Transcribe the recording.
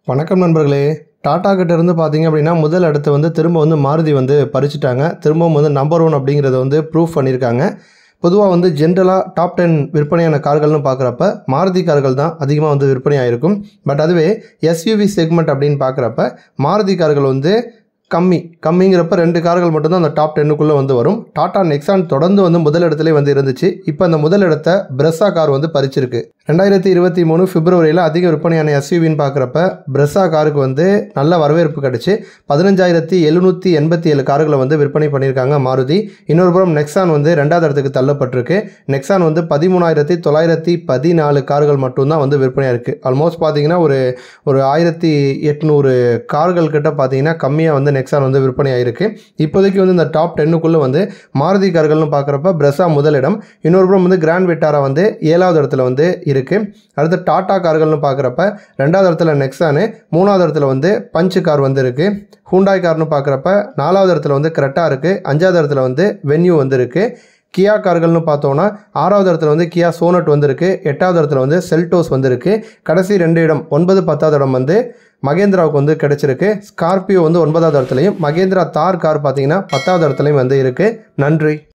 வணக்கம் நண்பர்களே டாடா கிட்ட இருந்து பார்த்தீங்க அப்படின்னா முதல் இடத்த வந்து திரும்ப வந்து மாருதி வந்து பறிச்சுட்டாங்க திரும்பவும் வந்து நம்பர் ஒன் அப்படிங்கிறத வந்து ப்ரூவ் பண்ணியிருக்காங்க பொதுவாக வந்து ஜென்ரலாக டாப் டென் விற்பனையான கார்கள்னு பார்க்குறப்ப மாருதி கார்கள் தான் அதிகமாக வந்து விற்பனை ஆயிருக்கும் பட் அதுவே எஸ்யூவி செக்மெண்ட் அப்படின்னு பார்க்குறப்ப மாருதி கார்கள் வந்து கம்மி கம்மிங்கிறப்ப ரெண்டு கார்கள் மட்டும்தான் அந்த டாப் டென்னுக்குள்ளே வந்து வரும் டாடா நெக்ஸான் தொடர்ந்து வந்து முதல் இடத்துல வந்து இருந்துச்சு இப்போ அந்த முதல் இடத்த பிரெஸ்ஸா கார் வந்து பறிச்சிருக்கு ரெண்டாயிரத்தி இருபத்தி மூணு பிப்ரவரியில் அதிக விற்பனையான எஸ்யூவின்னு பார்க்குறப்ப பிரெஸ்ஸா காருக்கு வந்து நல்ல வரவேற்பு கிடச்சி பதினஞ்சாயிரத்தி எழுநூற்றி எண்பத்தி ஏழு கார்களை வந்து விற்பனை பண்ணியிருக்காங்க மாருதி இன்னொரு புறம் நெக்ஸான் வந்து ரெண்டாவது இடத்துக்கு தள்ளப்பட்டிருக்கு நெக்ஸான் வந்து பதிமூணாயிரத்தி தொள்ளாயிரத்தி பதினாலு கார்கள் மட்டும்தான் வந்து விற்பனையாக இருக்குது ஆல்மோஸ்ட் பார்த்தீங்கன்னா ஒரு ஒரு ஆயிரத்தி எட்நூறு கார்கள் கிட்ட பார்த்தீங்கன்னா கம்மியாக வந்து நெக்ஸான் வந்து விற்பனை ஆயிருக்கு இப்போதைக்கு வந்து இந்த டாப் டென்னுக்குள்ளே வந்து மாருதி கார்கள்னு பார்க்குறப்ப பிரெஸ்ஸா முதலிடம் இன்னொரு புறம் வந்து கிராண்ட் விட்டாரா வந்து ஏழாவது இடத்துல வந்து இருக்குது அடுத்து டாடா கார்கள்னு பார்க்குறப்ப ரெண்டாவது இடத்துல நெக்ஸானு மூணாவது இடத்துல வந்து பஞ்சு கார் வந்து இருக்குது ஹூண்டாய் கார்னு பார்க்குறப்ப நாலாவது இடத்துல வந்து கிரெட்டா இருக்குது அஞ்சாவது இடத்துல வந்து வென்யூ வந்து இருக்குது கியா கார்கள்னு பார்த்தோன்னா ஆறாவது இடத்துல வந்து கியா சோனட் வந்திருக்கு எட்டாவது இடத்துல வந்து செல்டோஸ் வந்திருக்கு கடைசி ரெண்டு இடம் ஒன்பது பத்தாவது இடம் வந்து மகேந்திராவுக்கு வந்து கிடைச்சிருக்கு ஸ்கார்பியோ வந்து ஒன்பதாவது இடத்துலையும் மகேந்திரா தார் கார் பார்த்தீங்கன்னா பத்தாவது இடத்துலையும் வந்து இருக்குது நன்றி